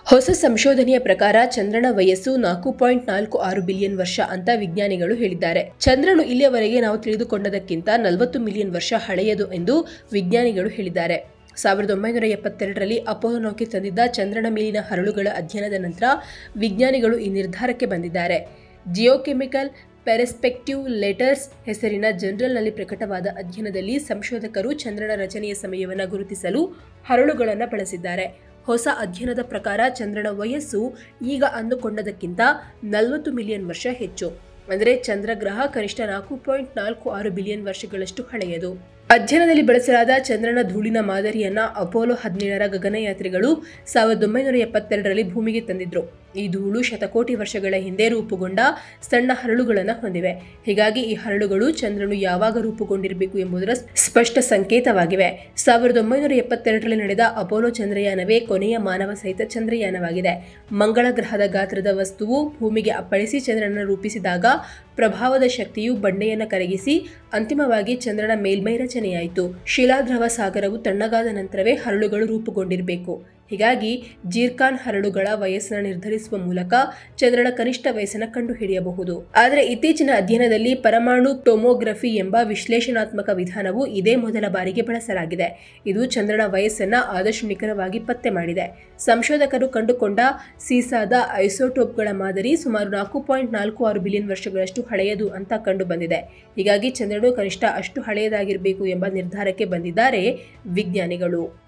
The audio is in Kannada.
ಹೊಸ ಸಂಶೋಧನೆಯ ಪ್ರಕಾರ ಚಂದ್ರನ ವಯಸ್ಸು ನಾಲ್ಕು ಪಾಯಿಂಟ್ ನಾಲ್ಕು ಆರು ಬಿಲಿಯನ್ ವರ್ಷ ಅಂತ ವಿಜ್ಞಾನಿಗಳು ಹೇಳಿದ್ದಾರೆ ಚಂದ್ರನು ಇಲ್ಲಿಯವರೆಗೆ ನಾವು ತಿಳಿದುಕೊಂಡದಕ್ಕಿಂತ ನಲವತ್ತು ಮಿಲಿಯನ್ ವರ್ಷ ಹಳೆಯದು ಎಂದು ವಿಜ್ಞಾನಿಗಳು ಹೇಳಿದ್ದಾರೆ ಸಾವಿರದ ಒಂಬೈನೂರ ಎಪ್ಪತ್ತೆರಡರಲ್ಲಿ ಅಪೋಲೋ ನೌಕೆ ತಂದಿದ್ದ ಚಂದ್ರನ ಮೇಲಿನ ಹರಳುಗಳ ಅಧ್ಯಯನದ ನಂತರ ವಿಜ್ಞಾನಿಗಳು ಈ ನಿರ್ಧಾರಕ್ಕೆ ಬಂದಿದ್ದಾರೆ ಜಿಯೋಕೆಮಿಕಲ್ ಪೆರೆಸ್ಪೆಕ್ಟಿವ್ ಲೆಟರ್ಸ್ ಹೆಸರಿನ ಜರ್ನಲ್ನಲ್ಲಿ ಪ್ರಕಟವಾದ ಅಧ್ಯಯನದಲ್ಲಿ ಸಂಶೋಧಕರು ಚಂದ್ರನ ರಚನೆಯ ಸಮಯವನ್ನು ಗುರುತಿಸಲು ಹರಳುಗಳನ್ನು ಬಳಸಿದ್ದಾರೆ ಹೊಸ ಅಧ್ಯಯನದ ಪ್ರಕಾರ ಚಂದ್ರನ ವಯಸ್ಸು ಈಗ ಅಂದುಕೊಂಡದಕ್ಕಿಂತ ನಲವತ್ತು ಮಿಲಿಯನ್ ವರ್ಷ ಹೆಚ್ಚು ಅಂದರೆ ಚಂದ್ರಗ್ರಹ ಕನಿಷ್ಠ ನಾಲ್ಕು ಪಾಯಿಂಟ್ ನಾಲ್ಕು ಆರು ಬಿಲಿಯನ್ ವರ್ಷಗಳಷ್ಟು ಹಳೆಯದು ಅಧ್ಯಯನದಲ್ಲಿ ಬಳಸಲಾದ ಚಂದ್ರನ ಧೂಳಿನ ಮಾದರಿಯನ್ನ ಅಪೋಲೋ ಹದಿನೇಳರ ಗಗನಯಾತ್ರಿಗಳು ಸಾವಿರದ ಒಂಬೈನೂರ ಎಪ್ಪತ್ತೆರಡರಲ್ಲಿ ಭೂಮಿಗೆ ತಂದಿದ್ರು ಈ ಧೂಳು ಶತಕೋಟಿ ವರ್ಷಗಳ ಹಿಂದೆ ರೂಪುಗೊಂಡ ಸಣ್ಣ ಹರಳುಗಳನ್ನು ಹೊಂದಿವೆ ಹೀಗಾಗಿ ಈ ಹರಳುಗಳು ಚಂದ್ರನು ಯಾವಾಗ ರೂಪುಗೊಂಡಿರಬೇಕು ಎಂಬುದರ ಸ್ಪಷ್ಟ ಸಂಕೇತವಾಗಿವೆ ಸಾವಿರದ ಒಂಬೈನೂರ ಎಪ್ಪತ್ತೆರಡರಲ್ಲಿ ನಡೆದ ಅಪೋಲೋ ಚಂದ್ರಯಾನವೇ ಕೊನೆಯ ಮಾನವ ಸಹಿತ ಚಂದ್ರಯಾನವಾಗಿದೆ ಮಂಗಳ ಗ್ರಹದ ಗಾತ್ರದ ವಸ್ತುವು ಭೂಮಿಗೆ ಅಪ್ಪಳಿಸಿ ಚಂದ್ರನನ್ನು ರೂಪಿಸಿದಾಗ ಪ್ರಭಾವದ ಶಕ್ತಿಯು ಬಂಡೆಯನ್ನು ಕರಗಿಸಿ ಅಂತಿಮವಾಗಿ ಚಂದ್ರನ ಮೇಲ್ಮೈ ರಚನೆಯಾಯಿತು ಶಿಲಾದ್ರವ ಸಾಗರವು ತಣ್ಣಗಾದ ನಂತರವೇ ಹರಳುಗಳು ರೂಪುಗೊಂಡಿರಬೇಕು ಹೀಗಾಗಿ ಜೀರ್ಕಾನ್ ಹರಳುಗಳ ವಯಸ್ಸನ್ನು ನಿರ್ಧರಿಸುವ ಮೂಲಕ ಚಂದ್ರನ ಕನಿಷ್ಠ ವಯಸ್ಸನ್ನು ಕಂಡುಹಿಡಿಯಬಹುದು ಆದರೆ ಇತ್ತೀಚಿನ ಅಧ್ಯಯನದಲ್ಲಿ ಪರಮಾಣು ಟೊಮೋಗ್ರಫಿ ಎಂಬ ವಿಶ್ಲೇಷಣಾತ್ಮಕ ವಿಧಾನವು ಇದೇ ಮೊದಲ ಬಾರಿಗೆ ಬಳಸಲಾಗಿದೆ ಇದು ಚಂದ್ರನ ವಯಸ್ಸನ್ನು ಆದಷ್ಟು ನಿಖರವಾಗಿ ಪತ್ತೆ ಮಾಡಿದೆ ಸಂಶೋಧಕರು ಕಂಡುಕೊಂಡ ಸೀಸಾದ ಐಸೋಟೋಪ್ಗಳ ಮಾದರಿ ಸುಮಾರು ನಾಲ್ಕು ಪಾಯಿಂಟ್ ನಾಲ್ಕು ಆರು ಬಿಲಿಯನ್ ವರ್ಷಗಳಷ್ಟು ಹಳೆಯದು ಅಂತ ಕಂಡು ಬಂದಿದೆ ಹೀಗಾಗಿ ಚಂದ್ರನು ಕನಿಷ್ಠ ಅಷ್ಟು ಹಳೆಯದಾಗಿರಬೇಕು ಎಂಬ ನಿರ್ಧಾರಕ್ಕೆ ಬಂದಿದ್ದಾರೆ ವಿಜ್ಞಾನಿಗಳು